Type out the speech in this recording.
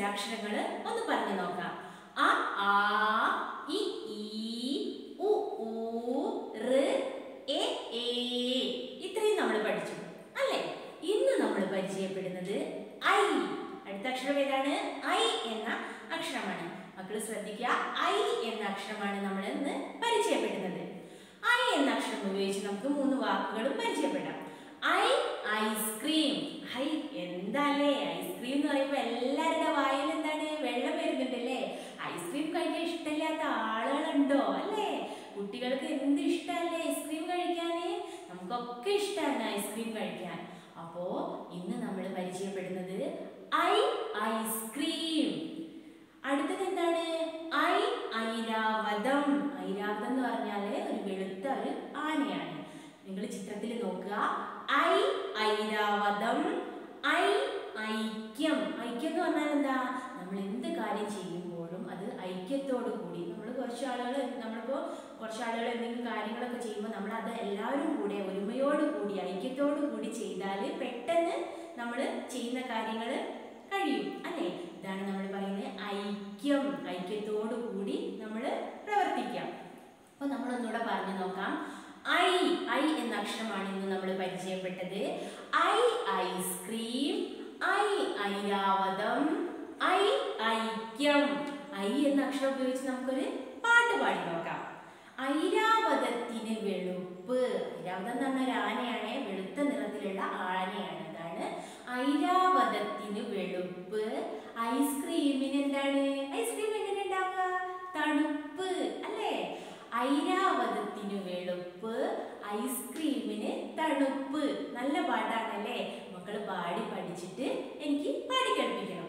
സ്വരാക്ഷരങ്ങൾ ഒന്ന് പറഞ്ഞു നോക്കാം അ ആ ഇ ഈ ഉ ഊ ഋ എ ഏ ഇത്രയും നമ്മൾ പഠിച്ചു അല്ലേ ഇന്ന് നമ്മൾ പരിചയപ്പെടുന്നത് ഐ അടുത്ത അക്ഷരം ഏതാണ് ഐ എന്ന അക്ഷരമാണ് മക്കൾ ശ്രദ്ധിക്കുക ഐ എന്ന അക്ഷരമാണ് നമ്മൾ ഇന്ന് പരിചയപ്പെടുന്നത് ഐ എന്ന അക്ഷരം ഉപയോഗിച്ച് നമുക്ക് മൂന്ന് വാക്കുകളും പരിചയപ്പെടാം ഐ ഐസ്ക്രീം ഐ എന്താല്ലേ ഐസ്ക്രീം എന്ന് പറയുമ്പോൾ എല്ലാവരുടെ വായിൽ എന്താണ് വെള്ളം വരുന്നുണ്ടല്ലേ ഐസ്ക്രീം കഴിക്കാൻ ഇഷ്ടമില്ലാത്ത ആളുകളുണ്ടോ അല്ലേ കുട്ടികൾക്ക് എന്ത് ഇഷ്ടമല്ലേ ഐസ്ക്രീം കഴിക്കാന് നമുക്കൊക്കെ ഇഷ്ടമാണ് ഐസ്ക്രീം കഴിക്കാൻ അപ്പോ ഇന്ന് നമ്മൾ പരിചയപ്പെടുന്നത് ഐ ഐസ്ക്രീം അടുത്തത് എന്താണ് ഐ ഐരാവതം ഐരാവതം എന്ന് പറഞ്ഞാല് ഒരു വെളുത്ത ഒരു ആനയാണ് നിങ്ങൾ ചിത്രത്തിൽ നോക്കുക ഐ ഐരാവതം ഐ ഐക്യം ഐക്യം എന്ന് പറഞ്ഞാൽ എന്താ നമ്മൾ എന്ത് കാര്യം ചെയ്യുമ്പോഴും അത് ഐക്യത്തോടു കൂടി നമ്മൾ കുറച്ച് ആളുകൾ നമ്മളിപ്പോൾ കുറച്ച് ആളുകൾ എന്തെങ്കിലും കാര്യങ്ങളൊക്കെ ചെയ്യുമ്പോൾ നമ്മൾ അത് എല്ലാവരും കൂടെ ഒരുമയോട് കൂടി ഐക്യത്തോടു കൂടി ചെയ്താൽ പെട്ടെന്ന് നമ്മൾ ചെയ്യുന്ന കാര്യങ്ങൾ കഴിയും അല്ലേ ഇതാണ് നമ്മൾ പറയുന്നത് ഐക്യം ഐക്യത്തോടു കൂടി നമ്മൾ പ്രവർത്തിക്കാം അപ്പോൾ നമ്മൾ ഒന്നുകൂടെ പറഞ്ഞു നോക്കാം ഐ ഐ എന്ന അക്ഷരമാണ് ഇന്ന് നമ്മൾ പരിചയപ്പെട്ടത് ഐ ഐസ്ക്രീം ഐ ഐരാവതം ഐ ഐക്യം ഐ എന്ന അക്ഷരം ഉപയോഗിച്ച് നമുക്കൊരു പാട്ട് പാടി നോക്കാം ഐരാവതത്തിന് വെളുപ്പ് ഐരാവതം എന്ന് പറഞ്ഞ ഒരു ആനയാണ് വെളുത്ത നിറത്തിലുള്ള ആനയാണ് അതാണ് ഐരാവതത്തിന് വെളുപ്പ് ഐസ്ക്രീമിന് എന്താണ് ഐസ്ക്രീം എങ്ങനെ ഉണ്ടാവുക തണുപ്പ് അല്ലേ ഐരാവതത്തിന് വെളുപ്പ് ഐസ്ക്രീമിന് തണുപ്പ് നല്ല പാട്ടാണല്ലേ മക്കൾ പാടി പഠിച്ചിട്ട് എനിക്ക് പാടി കേൾപ്പിക്കണം